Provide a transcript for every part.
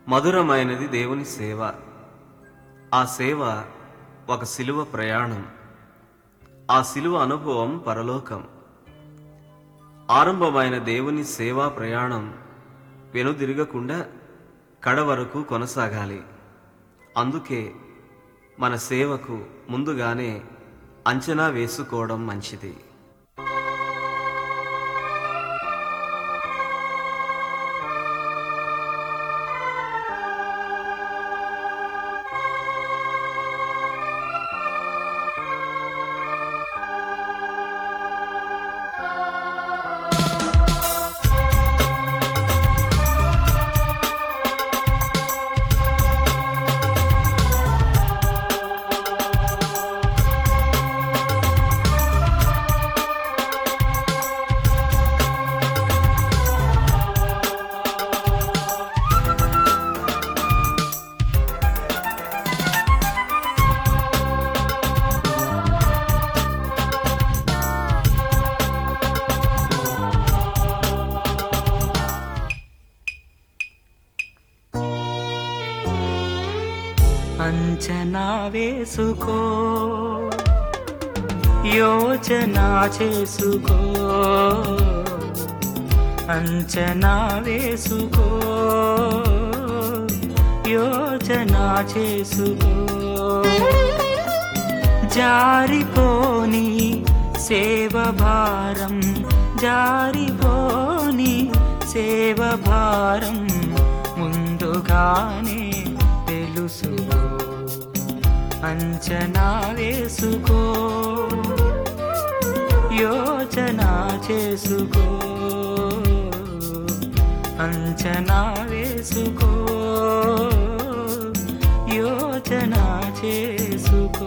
మధురమైనది దేవుని సేవ ఆ సేవ ఒక సిలువ ప్రయాణం ఆ సిలువ అనుభవం పరలోకం ఆరంభమైన దేవుని సేవా ప్రయాణం వెనుదిరగకుండా కడ వరకు కొనసాగాలి అందుకే మన సేవకు ముందుగానే అంచనా వేసుకోవడం మంచిది అంచనా వేసుకో యోచన చేసుకో అంచనా వేసుకో యోచన చేసుకో జారిపోని సేవ భారం జారిపోని సేవ భారం ముందుగానే తెలుసుకో అంచనా వేసుకో యోచన చేసుకో అంచనా వేసుకో యోచన చేసుకో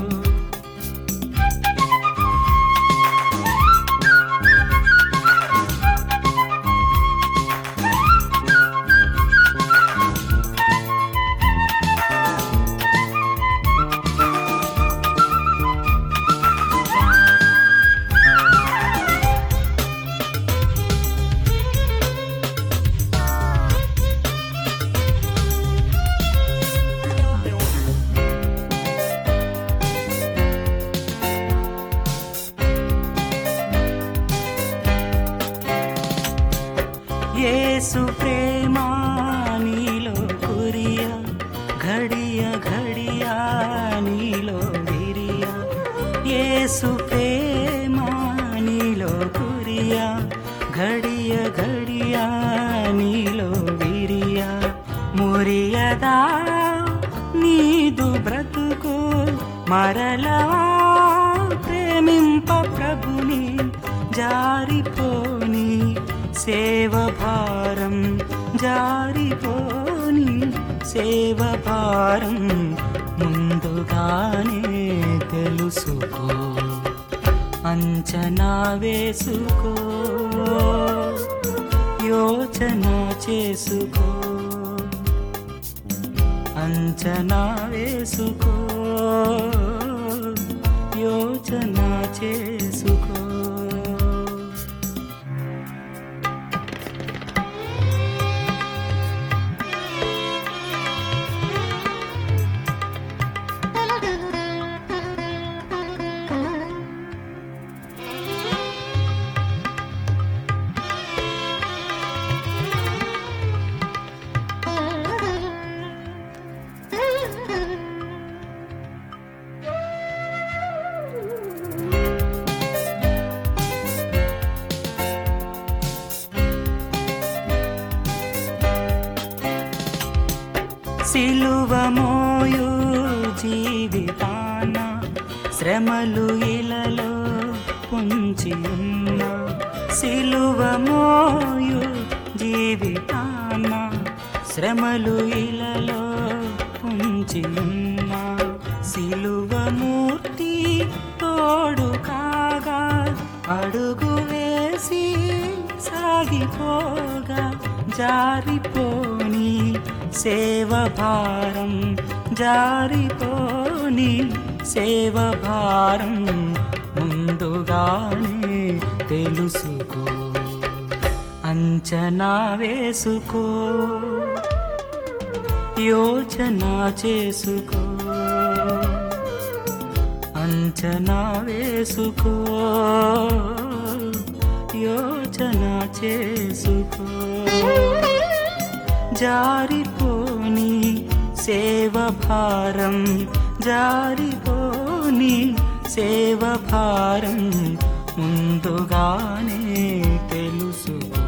యేసు ప్రేమ నీలో కురియ ఘడియ ఘడియ నీలో విరియ యేసు ప్రేమ నీలో కురియ ఘడియ ఘడియ నీలో విరియ మురియదా నీదు బ్రతుకు మరలా ప్రేమింప ప్రభుని జారిపోని సేవ భారం జారిపోని సేవ భారం ముందుగానే తెలుసుకో అంచనా వేసుకో యోచన చేసుకో అంచనా వేసుకో యోచన చేసుకో సిలువ మోయు జీవితాన శ్రమలు ఇలలో పొంచి ఉన్న సిలువ మోయు జీవితాన శ్రమలు ఇలలో పొంచి ఉన్న సిలువ మూర్తి తోడు కాగా అడుగు వేసి సాగిపోగా జారిపోని సేవ భారం జారిపోని సేవ భారం ముందుగానే తెలుసుకో అంచనా వేసుకో యోచన చేసుకో అంచనా వేసుకో యోచన చేసుకో జారిపోని సేవ భారం జారిపోని సేవ భారం ముందుగానే తెలుసుకో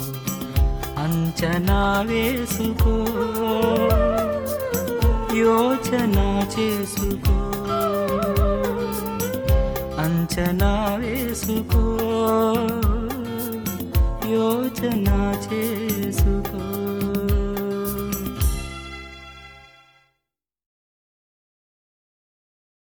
అంచనా వేసుకో యోచన చేసుకో అంచనా వేసుకో యోచన చేసుకో